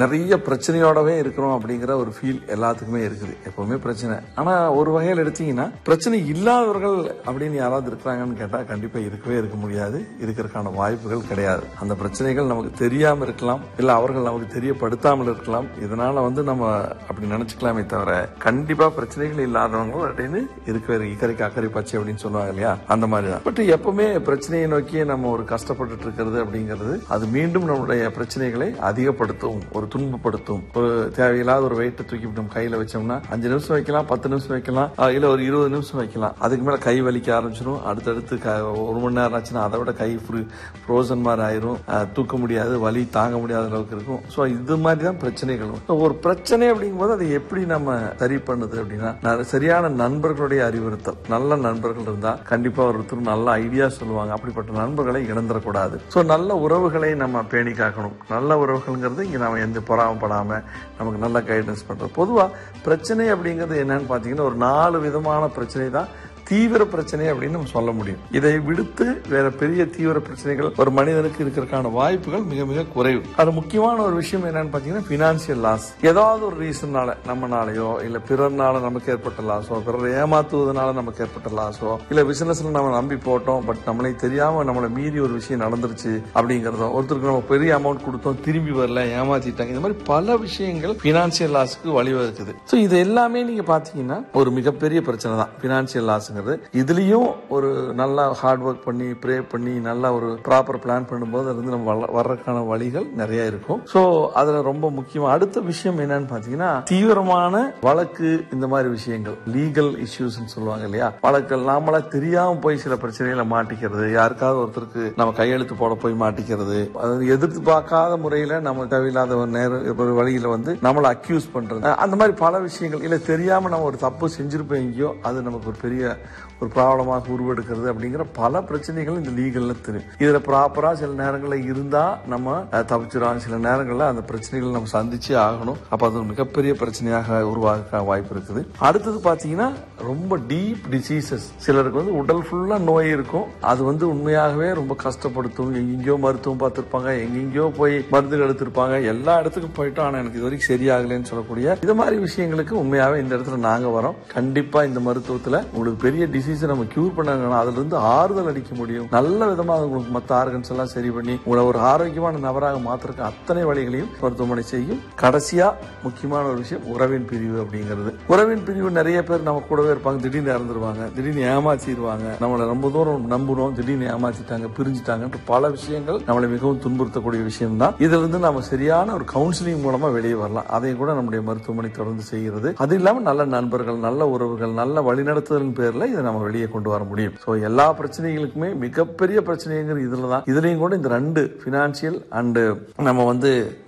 நிறைய பிரச்சனையோடவே இருக்கிறோம் அப்படிங்கிற ஒரு ஃபீல் எல்லாத்துக்குமே இருக்குது எப்பவுமே பிரச்சனை ஆனா ஒரு வகையில் எடுத்தீங்கன்னா பிரச்சனை இல்லாதவர்கள் அப்படின்னு யாராவது இருக்கிறாங்கன்னு கேட்டா கண்டிப்பா இருக்கவே இருக்க முடியாது இருக்கிறதுக்கான வாய்ப்புகள் கிடையாது அந்த பிரச்சனைகள் நமக்கு தெரியாம இருக்கலாம் இல்ல அவர்கள் நமக்கு தெரியப்படுத்தாமல் இருக்கலாம் இதனால வந்து நம்ம அப்படி நினைச்சுக்கலாமே தவிர கண்டிப்பா பிரச்சனைகள் இல்லாதவங்க அப்படின்னு இருக்கவே இக்கரைக்கு அக்கறை பச்சை அப்படின்னு சொல்லுவாங்க இல்லையா அந்த மாதிரி தான் பட் எப்பவுமே பிரச்சனையை நோக்கியே நம்ம ஒரு கஷ்டப்பட்டுட்டு இருக்கிறது அப்படிங்கிறது அது மீண்டும் நம்மளுடைய பிரச்சனைகளை அதிகப்படுத்தும் ஒரு துன்பப்படுத்தும் ஒரு தேவையில்லாத ஒரு வெயிட்டை தூக்கி நம்ம கையில வச்சோம்னா அஞ்சு நிமிஷம் வைக்கலாம் பத்து நிமிஷம் வைக்கலாம் ஆஹ் இல்ல ஒரு இருபது நிமிஷம் வைக்கலாம் அதுக்கு மேல கை வலிக்க ஆரம்பிச்சிடும் அடுத்தடுத்து க- ஒரு மணி நேரம் ஆச்சுன்னா அதை விட கை ஃப்ரோசன் மாதிரி ஆயிரும் ஆஹ் தூக்க முடியாது வலி தாங்க முடியாத அளவுக்கு இருக்கும் ஸோ இது மாதிரி தான் பிரச்சனைகள் So, ஒரு பிரச்சனை அப்படிங்கும்போது அதை எப்படி நம்ம சரி பண்ணுது அப்படின்னா ந- சரியான நண்பர்களுடைய அறிவுறுத்தல் நல்ல நண்பர்கள் இருந்தா கண்டிப்பா ஒருத்தர் நல்ல ஐடியா சொல்லுவாங்க அப்படிப்பட்ட நண்பர்களை இழந்துடக்கூடாது ஸோ நல்ல உறவுகளை நம்ம பேணி காக்கணும் நல்ல உறவுகள்ங்கிறது இங்க நம்ம எந்த பொறாமப்படாம நமக்கு நல்ல கைடன்ஸ் பண்றது பொதுவா பிரச்சனை அப்படிங்கிறது என்னன்னு பாத்தீங்கன்னா ஒரு நாலு விதமான பிரச்சனை தான் தீவிர பிரச்சனை அப்படின்னு நம்ம சொல்ல முடியும் இதை விடுத்து வேற பெரிய தீவிர பிரச்சனைகள் ஒரு மனிதனுக்கு இருக்கிறதுக்கான வாய்ப்புகள் மிக மிக குறைவு அது முக்கியமான ஒரு விஷயம் என்னன்னு பாத்தீங்கன்னா பினான்சியல் லாஸ் ஏதாவது ஒரு ரீசன்னால நம்மனாலயோ இல்ல பிறர்னால நமக்கு ஏற்பட்ட லாஸோ பிறர் ஏமாத்துவதனால நமக்கு ஏற்பட்ட லாஸோ இல்ல பிசினஸ்ல நம்ம நம்பி போட்டோம் பட் நம்மளே தெரியாம நம்மளை மீறி ஒரு விஷயம் நடந்துருச்சு அப்படிங்கறதோ ஒருத்தருக்கு நம்ம பெரிய அமௌண்ட் கொடுத்தோம் திரும்பி வரல ஏமாத்திட்டாங்க இந்த மாதிரி பல விஷயங்கள் பினான்சியல் லாஸ்க்கு வழிவகுக்குது ஸோ இது எல்லாமே நீங்க பாத்தீங்கன்னா ஒரு மிகப்பெரிய பிரச்சனை தான் பினான்சியல் லாஸ்ங்கிறது இதுலயும் ஒரு நல்லா ஹார்ட் ஒர்க் பண்ணி ப்ரே பண்ணி நல்லா ஒரு ப்ராப்பர் பிளான் பண்ணும்போது அது வந்து நம்ம வள- வர்றதுக்கான வழிகள் நிறைய இருக்கும் ஸோ அதுல ரொம்ப முக்கியம் அடுத்த விஷயம் என்னன்னு பாத்தீங்கன்னா தீவிரமான வழக்கு இந்த மாதிரி விஷயங்கள் லீகல் இஷ்யூஸ் சொல்லுவாங்க இல்லையா வழக்குகள் நாமளா தெரியாம போய் சில பிரச்சனைகளை மாட்டிக்கிறது யாருக்காவது ஒருத்தருக்கு நம்ம கையெழுத்து போட போய் மாட்டிக்கிறது அதாவது எதிர்த்து பார்க்காத முறையில நம்ம தேவையில்லாத ஒரு நேரம் ஒரு வழியில வந்து நம்மளை அக்யூஸ் பண்றது அஹ் அந்த மாதிரி பல விஷயங்கள் இல்ல தெரியாம நம்ம ஒரு தப்பு செஞ்சிருப்போம் எங்கேயோ அது நமக்கு ஒரு பெரிய ஒரு ப்ராப்ளமாக உருவெடுக்கிறது அப்படிங்கிற பல பிரச்சனைகள் இந்த லீகல்ல தெரியும் இதுல ப்ராப்பரா சில நேரங்களில் இருந்தா நம்ம அஹ், தப்பிச்சிடும் சில நேரங்களில் அந்த பிரச்சனைகளை நம்ம சந்திச்சே ஆகணும் அப்ப அது ஒரு மிகப்பெரிய பிரச்சனையாக உருவாக வாய்ப்பு இருக்குது அடுத்தது பாத்தீங்கன்னா ரொம்ப டீப் டிசீசஸ் சிலருக்கு வந்து உடல் ஃபுல்லா நோய் இருக்கும் அது வந்து உண்மையாகவே ரொம்ப கஷ்டப்படுத்தும் எங்கெங்கயோ மருத்துவம் பார்த்திருப்பாங்க எங்கெங்கயோ போய் மருந்துகள் எடுத்திருப்பாங்க எல்லா இடத்துக்கும் போயிட்டோம் ஆனா எனக்கு இது வரைக்கும் சரியாகலைன்னு சொல்லக்கூடிய இது மாதிரி விஷயங்களுக்கு உண்மையாவே இந்த இடத்துல நாங்க வரோம் கண்டிப்பா இந்த மருத்துவத்துல உங்களுக்கு பெரிய டிசீஸ் நம்ம கியூர் பண்ணாங்கன்னா அதுல இருந்து ஆறுதல் அளிக்க முடியும் நல்ல விதமா உங்களுக்கு மத்த ஆர்கன்ஸ் எல்லாம் சரி பண்ணி உங்களை ஒரு ஆரோக்கியமான நபராக மாத்திருக்க அத்தனை வழிகளையும் மருத்துவமனை செய்யும் கடைசியா முக்கியமான ஒரு விஷயம் உறவின் பிரிவு அப்படிங்கிறது உறவின் பிரிவு நிறைய பேர் நம்ம கூடவே இருப்பாங்க திடீர்னு இறந்துருவாங்க திடீர்னு ஏமாத்திடுவாங்க நம்மளை ரொம்ப தூரம் நம்புறோம் திடீர்னு ஏமாத்திட்டாங்க பிரிஞ்சுட்டாங்கன்ற பல விஷயங்கள் நம்மளை மிகவும் துன்புறுத்தக்கூடிய விஷயம் தான் இதுல இருந்து நம்ம சரியான ஒரு கவுன்சிலிங் மூலமா வெளியே வரலாம் அதையும் கூட நம்முடைய மருத்துவமனை தொடர்ந்து செய்கிறது அது இல்லாம நல்ல நண்பர்கள் நல்ல உறவுகள் நல்ல வழிநடத்துதலின் பேர்ல இதை நம்ம வெளியே கொண்டு வர முடியும் சோ எல்லா பிரச்சனைகளுக்குமே மிகப்பெரிய பிரச்சனைங்கிறது இதுல தான் இதுலயும் கூட இந்த ரெண்டு பினான்சியல் அண்ட் நம்ம வந்து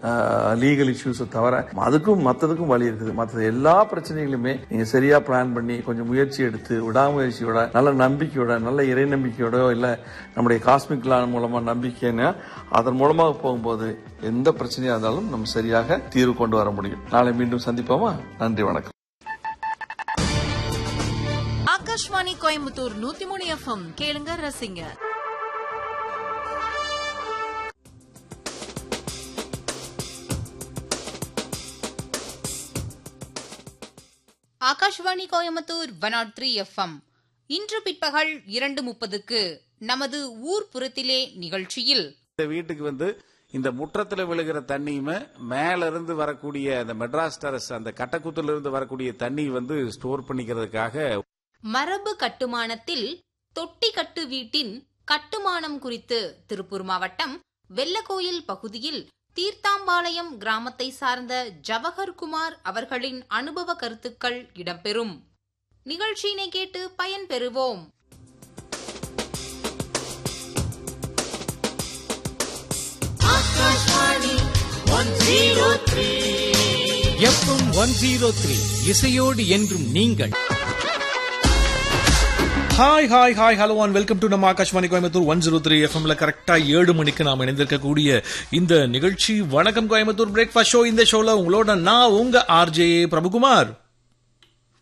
லீகல் இஷ்யூஸ் தவிர அதுக்கும் மத்ததுக்கும் வழி இருக்குது மற்ற எல்லா பிரச்சனைகளுமே நீங்க சரியா பிளான் பண்ணி கொஞ்சம் முயற்சி எடுத்து விடாமுயற்சியோட நல்ல நம்பிக்கையோட நல்ல இறை நம்பிக்கையோட இல்ல நம்முடைய காஸ்மிக் லான் மூலமா நம்பிக்கைன்னு அதன் மூலமாக போகும்போது எந்த பிரச்சனையா இருந்தாலும் நம்ம சரியாக தீர்வு கொண்டு வர முடியும் நாளை மீண்டும் சந்திப்போமா நன்றி வணக்கம் ஆகாஷ்வாணி கோயம்புத்தூர் நூத்தி மூணு எஃப்எம் கேளுங்க ரசிங்க Akashvani Coimbatore one nought three FM இன்று பிற்பகல் இரண்டு முப்பதுக்கு நமது ஊர் புறத்திலே நிகழ்ச்சியில் இந்த வீட்டுக்கு வந்து இந்த முற்றத்துல விழுகிற தண்ணியுமே மேல இருந்து வரக்கூடிய அந்த மெட்ராஸ் டெரஸ் அந்த கட்டக்குத்துல இருந்து வரக்கூடிய தண்ணி வந்து ஸ்டோர் பண்ணிக்கிறதுக்காக மரபு கட்டுமானத்தில் தொட்டி கட்டு வீட்டின் கட்டுமானம் குறித்து திருப்பூர் மாவட்டம் வெள்ளக்கோயில் பகுதியில் தீர்த்தாம்பாளையம் கிராமத்தை சார்ந்த ஜவஹர் குமார் அவர்களின் அனுபவ கருத்துக்கள் இடம்பெறும் நிகழ்ச்சியினை கேட்டு பயன்பெறுவோம் எஃப்எம் ஒன் ஜீரோ த்ரீ இசையோடு என்றும் நீங்கள் hi hi hi hello and welcome to நம்ம Akashvani Coimbatore one zero three எஃப்எம்ல கரெக்டா ஏழு மணிக்கு நாம் இணைந்திருக்கக்கூடிய இந்த நிகழ்ச்சி வணக்கம் கோயம்புத்தூர் பிரேக்ஃபாஸ்ட் ஷோ இந்த ஷோல உங்களோட நான் உங்க ஆர்ஜே பிரபுகுமார்